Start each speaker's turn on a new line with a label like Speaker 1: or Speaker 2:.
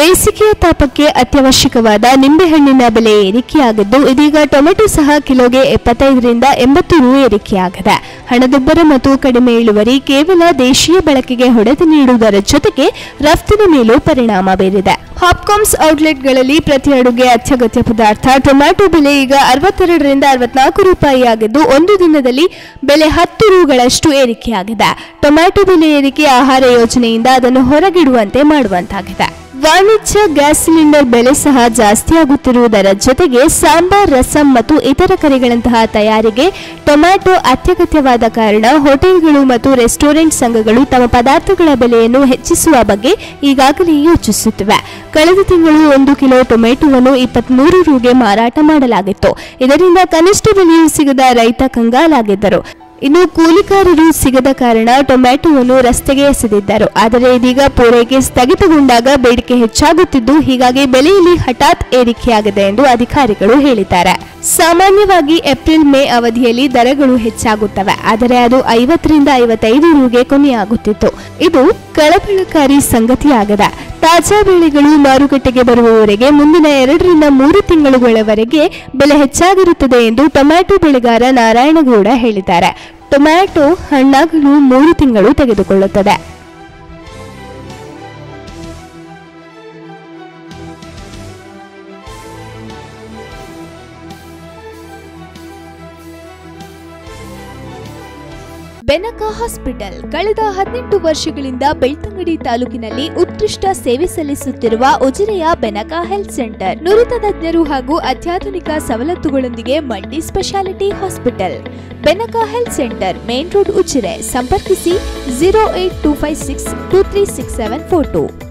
Speaker 1: ಬೇಸಿಗೆಯ ತಾಪಕ್ಕೆ ಅತ್ಯವಶ್ಯಕವಾದ ನಿಂಬೆಹಣ್ಣಿನ ಬೆಲೆ ಏರಿಕೆಯಾಗಿದ್ದು ಇದೀಗ ಟೊಮೆಟೊ ಸಹ ಕಿಲೋಗೆ ಎಪ್ಪತ್ತೈದರಿಂದ ಎಂಬತ್ತು ರು ಏರಿಕೆಯಾಗಿದೆ ಹಣದುಬ್ಬರ ಮತ್ತು ಕಡಿಮೆ ಇಳುವರಿ ಕೇವಲ ದೇಶೀಯ ಬಳಕೆಗೆ ಹೊಡೆತ ನೀಡುವುದರ ಜೊತೆಗೆ ರಫ್ತಿನ ಮೇಲೂ ಪರಿಣಾಮ ಬೀರಿದೆ ಹಾಪ್ಕಾಮ್ಸ್ ಔಟ್ಲೆಟ್ಗಳಲ್ಲಿ ಪ್ರತಿ ಅಡುಗೆ ಅತ್ಯಗತ್ಯ ಪದಾರ್ಥ ಟೊಮ್ಯಾಟೊ ಬೆಲೆ ಈಗ ಅರವತ್ತೆರಡರಿಂದ ಅರವತ್ನಾಲ್ಕು ರೂಪಾಯಿ ಆಗಿದ್ದು ಒಂದು ದಿನದಲ್ಲಿ ಬೆಲೆ ಹತ್ತು ರುಗಳಷ್ಟು ಏರಿಕೆಯಾಗಿದೆ ಟೊಮ್ಯಾಟೊ ಬೆಲೆ ಏರಿಕೆ ಆಹಾರ ಯೋಜನೆಯಿಂದ ಅದನ್ನು ಹೊರಗಿಡುವಂತೆ ಮಾಡುವಂತಾಗಿದೆ ವಾಣಿಜ್ಯ ಗ್ಯಾಸ್ ಸಿಲಿಂಡರ್ ಬೆಲೆ ಸಹ ಜಾಸ್ತಿಯಾಗುತ್ತಿರುವುದರ ಜೊತೆಗೆ ಸಾಂಬಾರ್ ರಸಂ ಮತ್ತು ಇತರ ಕರಿಗಳಂತಹ ತಯಾರಿಗೆ ಟೊಮ್ಯಾಟೊ ಅತ್ಯಗತ್ಯವಾದ ಕಾರಣ ಹೋಟೆಲ್ಗಳು ಮತ್ತು ರೆಸ್ಟೋರೆಂಟ್ ಸಂಘಗಳು ತಮ್ಮ ಪದಾರ್ಥಗಳ ಬೆಲೆಯನ್ನು ಹೆಚ್ಚಿಸುವ ಬಗ್ಗೆ ಈಗಾಗಲೇ ಯೋಚಿಸುತ್ತಿವೆ ಕಳೆದ ತಿಂಗಳು ಒಂದು ಕಿಲೋ ಟೊಮೆಟೊವನ್ನು ಇಪ್ಪತ್ಮೂರು ರುಗೆ ಮಾರಾಟ ಮಾಡಲಾಗಿತ್ತು ಇದರಿಂದ ಕನಿಷ್ಠ ಬೆಲೆಯೂ ಸಿಗದ ರೈತ ಕಂಗಾಲಾಗಿದ್ದರು ಇನ್ನು ಕೂಲಿಕಾರರು ಸಿಗದ ಕಾರಣ ಟೊಮ್ಯಾಟೊವನ್ನು ರಸ್ತೆಗೆ ಎಸೆದಿದ್ದರು ಆದರೆ ಇದೀಗ ಪೂರೈಕೆ ಸ್ಥಗಿತಗೊಂಡಾಗ ಬೇಡಿಕೆ ಹೆಚ್ಚಾಗುತ್ತಿದ್ದು ಹೀಗಾಗಿ ಬೆಲೆಯಲ್ಲಿ ಹಠಾತ್ ಏರಿಕೆಯಾಗಿದೆ ಎಂದು ಅಧಿಕಾರಿಗಳು ಹೇಳಿದ್ದಾರೆ ಸಾಮಾನ್ಯವಾಗಿ ಏಪ್ರಿಲ್ ಮೇ ಅವಧಿಯಲ್ಲಿ ದರಗಳು ಹೆಚ್ಚಾಗುತ್ತವೆ ಆದರೆ ಅದು ಐವತ್ತರಿಂದ ಐವತ್ತೈದು ರುಗೆ ಕೊನೆಯಾಗುತ್ತಿತ್ತು ಇದು ಕಳವಳಕಾರಿ ಸಂಗತಿಯಾಗದ ತಾಜಾ ಬೆಳೆಗಳು ಮಾರುಕಟ್ಟೆಗೆ ಬರುವವರೆಗೆ ಮುಂದಿನ ಎರಡರಿಂದ ಮೂರು ತಿಂಗಳುಗಳವರೆಗೆ ಬೆಲೆ ಹೆಚ್ಚಾಗಿರುತ್ತದೆ ಎಂದು ಟೊಮ್ಯಾಟೊ ಬೆಳೆಗಾರ ನಾರಾಯಣಗೌಡ ಹೇಳಿದ್ದಾರೆ ಟೊಮ್ಯಾಟೊ ಹಣ್ಣಾಗಲು ಮೂರು ತಿಂಗಳು ತೆಗೆದುಕೊಳ್ಳುತ್ತದೆ ಬೆನಕ ಹಾಸ್ಪಿಟಲ್ ಕಳೆದ ಹದಿನೆಂಟು ವರ್ಷಗಳಿಂದ ಬೆಳ್ತಂಗಡಿ ತಾಲೂಕಿನಲ್ಲಿ ಉತ್ಕೃಷ್ಟ ಸೇವೆ ಸಲ್ಲಿಸುತ್ತಿರುವ ಉಜಿರೆಯ ಬೆನಕ ಹೆಲ್ತ್ ಸೆಂಟರ್ ನುರಿತ ತಜ್ಞರು ಹಾಗೂ ಅತ್ಯಾಧುನಿಕ ಸವಲತ್ತುಗಳೊಂದಿಗೆ multi speciality hospital Benaka health centre main road Ujire ಸಂಪರ್ಕಿಸಿ zero eight two five six two three six seven four two